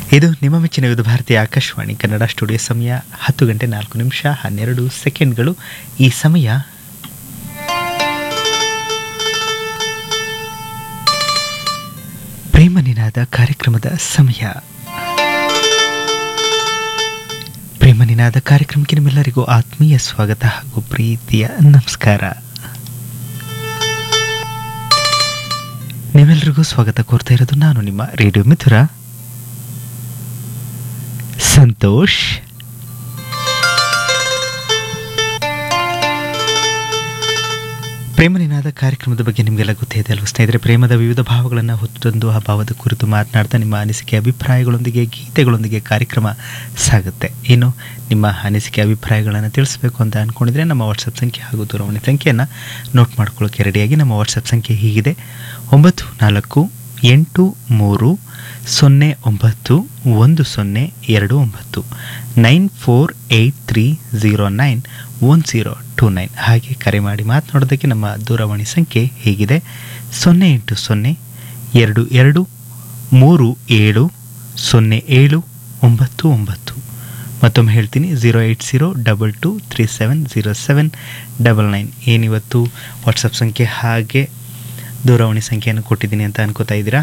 ಇದು ನಿಮ್ಮ ಮೆಚ್ಚಿನ ವಿವಿಧ ಭಾರತೀಯ ಆಕಾಶವಾಣಿ ಕನ್ನಡ ಸ್ಟುಡಿಯೋ ಸಮಯ ಹತ್ತು ಗಂಟೆ ನಾಲ್ಕು ನಿಮಿಷ ಹನ್ನೆರಡು ಸೆಕೆಂಡ್ಗಳು ಈ ಸಮಯ ಪ್ರೇಮ ನಿನಾದ ಕಾರ್ಯಕ್ರಮದ ಸಮಯ ಪ್ರೇಮ ನಿನಾದ ಕಾರ್ಯಕ್ರಮಕ್ಕೆ ನಿಮ್ಮೆಲ್ಲರಿಗೂ ಆತ್ಮೀಯ ಸ್ವಾಗತ ಹಾಗೂ ಪ್ರೀತಿಯ ನಮಸ್ಕಾರ ನೀವೆಲ್ಲರಿಗೂ ಸ್ವಾಗತ ಕೋರ್ತಾ ಇರೋದು ನಾನು ನಿಮ್ಮ ರೇಡಿಯೋ ಮಿಥುರ ಸಂತೋಷ್ ಪ್ರೇಮ ನಿನಾದ ಕಾರ್ಯಕ್ರಮದ ಬಗ್ಗೆ ನಿಮಗೆಲ್ಲ ಗೊತ್ತೇ ಇದೆ ಅಲ್ವ ಸ್ನೇಹಿತರೆ ಪ್ರೇಮದ ವಿವಿಧ ಭಾವಗಳನ್ನು ಹೊತ್ತೊಂದು ಆ ಭಾವದ ಕುರಿತು ಮಾತನಾಡ್ತಾ ನಿಮ್ಮ ಅನಿಸಿಕೆ ಅಭಿಪ್ರಾಯಗಳೊಂದಿಗೆ ಗೀತೆಗಳೊಂದಿಗೆ ಕಾರ್ಯಕ್ರಮ ಸಾಗುತ್ತೆ ಇನ್ನು ನಿಮ್ಮ ಅನಿಸಿಕೆ ಅಭಿಪ್ರಾಯಗಳನ್ನು ತಿಳಿಸಬೇಕು ಅಂತ ಅಂದ್ಕೊಂಡಿದ್ರೆ ನಮ್ಮ ವಾಟ್ಸಪ್ ಸಂಖ್ಯೆ ಹಾಗೂ ದೂರವಾಣಿ ಸಂಖ್ಯೆಯನ್ನು ನೋಟ್ ಮಾಡ್ಕೊಳ್ಳೋಕೆ ರೆಡಿಯಾಗಿ ನಮ್ಮ ವಾಟ್ಸಪ್ ಸಂಖ್ಯೆ ಹೀಗಿದೆ ಒಂಬತ್ತು ನಾಲ್ಕು ಎಂಟು ಮೂರು ಸೊನ್ನೆ ಒಂಬತ್ತು ಒಂದು ಸೊನ್ನೆ ಎರಡು ಒಂಬತ್ತು nine four eight three zero nine one zero two nine ಹಾಗೆ ಕರೆ ಮಾಡಿ ಮಾತನಾಡೋದಕ್ಕೆ ನಮ್ಮ ದೂರವಾಣಿ ಸಂಖ್ಯೆ ಹೀಗಿದೆ ಸೊನ್ನೆ ಎಂಟು ಸೊನ್ನೆ ಎರಡು ಎರಡು ಮೂರು ಏಳು ಸೊನ್ನೆ ಏಳು ಒಂಬತ್ತು ಒಂಬತ್ತು ಮತ್ತೊಮ್ಮೆ ಹೇಳ್ತೀನಿ zero eight zero double two three seven zero seven double nine ಏನಿವತ್ತು ವಾಟ್ಸಪ್ ಸಂಖ್ಯೆ ಹಾಗೆ ದೂರವಾಣಿ ಸಂಖ್ಯೆಯನ್ನು ಕೊಟ್ಟಿದ್ದೀನಿ ಅಂತ ಅನ್ಕೋತಾ ಇದ್ದೀರಾ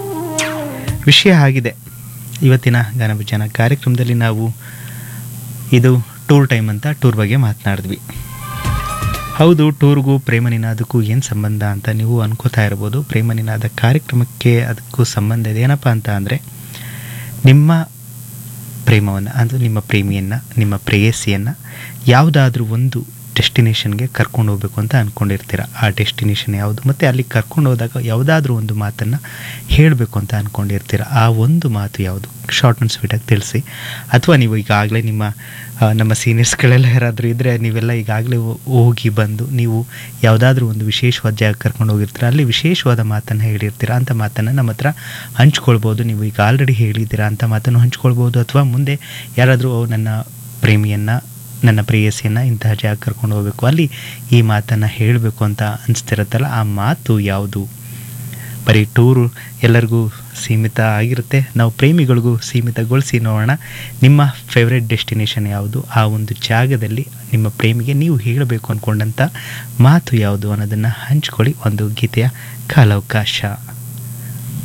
ವಿಷಯ ಆಗಿದೆ ಇವತ್ತಿನ ಗಾನಭಜನ ಕಾರ್ಯಕ್ರಮದಲ್ಲಿ ನಾವು ಇದು ಟೂರ್ ಟೈಮ್ ಅಂತ ಟೂರ್ ಬಗ್ಗೆ ಮಾತನಾಡಿದ್ವಿ ಹೌದು ಟೂರ್ಗೂ ಪ್ರೇಮ ನಿನಾದಕ್ಕೂ ಏನು ಸಂಬಂಧ ಅಂತ ನೀವು ಅನ್ಕೋತಾ ಇರ್ಬೋದು ಪ್ರೇಮ ನಿನಾದ ಕಾರ್ಯಕ್ರಮಕ್ಕೆ ಅದಕ್ಕೂ ಸಂಬಂಧ ಇದೆ ಏನಪ್ಪ ಅಂತ ಅಂದರೆ ನಿಮ್ಮ ಪ್ರೇಮವನ್ನು ಅಂದರೆ ನಿಮ್ಮ ಪ್ರೇಮಿಯನ್ನು ನಿಮ್ಮ ಪ್ರೇಯಸಿಯನ್ನು ಯಾವುದಾದ್ರೂ ಒಂದು ಡೆಸ್ಟಿನೇಷನ್ಗೆ ಕರ್ಕೊಂಡು ಹೋಗ್ಬೇಕು ಅಂತ ಅಂದ್ಕೊಂಡಿರ್ತೀರ ಆ ಡೆಸ್ಟಿನೇಷನ್ ಯಾವುದು ಮತ್ತು ಅಲ್ಲಿ ಕರ್ಕೊಂಡು ಹೋದಾಗ ಯಾವುದಾದ್ರೂ ಒಂದು ಮಾತನ್ನು ಹೇಳಬೇಕು ಅಂತ ಅಂದ್ಕೊಂಡಿರ್ತೀರ ಆ ಒಂದು ಮಾತು ಯಾವುದು ಶಾರ್ಟ್ ಆ್ಯಂಡ್ ಸ್ವೀಟಾಗಿ ತಿಳಿಸಿ ಅಥವಾ ನೀವು ಈಗಾಗಲೇ ನಿಮ್ಮ ಆ, ನಮ್ಮ ಸೀನಿಯರ್ಸ್ಗಳೆಲ್ಲ ಯಾರಾದರೂ ಇದ್ದರೆ ನೀವೆಲ್ಲ ಈಗಾಗಲೇ ಹೋಗಿ ಬಂದು ನೀವು ಯಾವುದಾದ್ರೂ ಒಂದು ವಿಶೇಷವಾದ ಜಾಗ ಕರ್ಕೊಂಡು ಹೋಗಿರ್ತೀರ ಅಲ್ಲಿ ವಿಶೇಷವಾದ ಮಾತನ್ನು ಹೇಳಿರ್ತೀರ ಅಂಥ ಮಾತನ್ನು ನಮ್ಮ ಹತ್ರ ಹಂಚ್ಕೊಳ್ಬೋದು ನೀವು ಈಗ ಆಲ್ರೆಡಿ ಹೇಳಿದ್ದೀರಾ ಅಂಥ ಮಾತನ್ನು ಹಂಚ್ಕೊಳ್ಬೋದು ಅಥವಾ ಮುಂದೆ ಯಾರಾದರೂ "ಓ, ನನ್ನ ಪ್ರೇಮಿಯನ್ನು ನನ್ನ ಪ್ರೇಯಸಿಯನ್ನು ಇಂತಹ ಜಾಗ ಕರ್ಕೊಂಡು ಹೋಗಬೇಕು ಅಲ್ಲಿ ಈ ಮಾತನ್ನು ಹೇಳಬೇಕು ಅಂತ ಅನಿಸ್ತಿರುತ್ತಲ್ಲ ಆ ಮಾತು ಯಾವುದು ಬರೀ ಟೂರು ಎಲ್ಲರಿಗೂ ಸೀಮಿತ ಆಗಿರುತ್ತೆ ನಾವು ಪ್ರೇಮಿಗಳಿಗೂ ಸೀಮಿತಗೊಳಿಸಿ ನೋಡೋಣ ನಿಮ್ಮ ಫೇವ್ರೆಟ್ ಡೆಸ್ಟಿನೇಷನ್ ಯಾವುದು ಆ ಒಂದು ಜಾಗದಲ್ಲಿ ನಿಮ್ಮ ಪ್ರೇಮಿಗೆ ನೀವು ಹೇಳಬೇಕು ಅಂದ್ಕೊಂಡಂಥ ಮಾತು ಯಾವುದು ಅನ್ನೋದನ್ನು ಹಂಚ್ಕೊಳ್ಳಿ ಒಂದು ಗೀತೆಯ ಕಾಲಾವಕಾಶ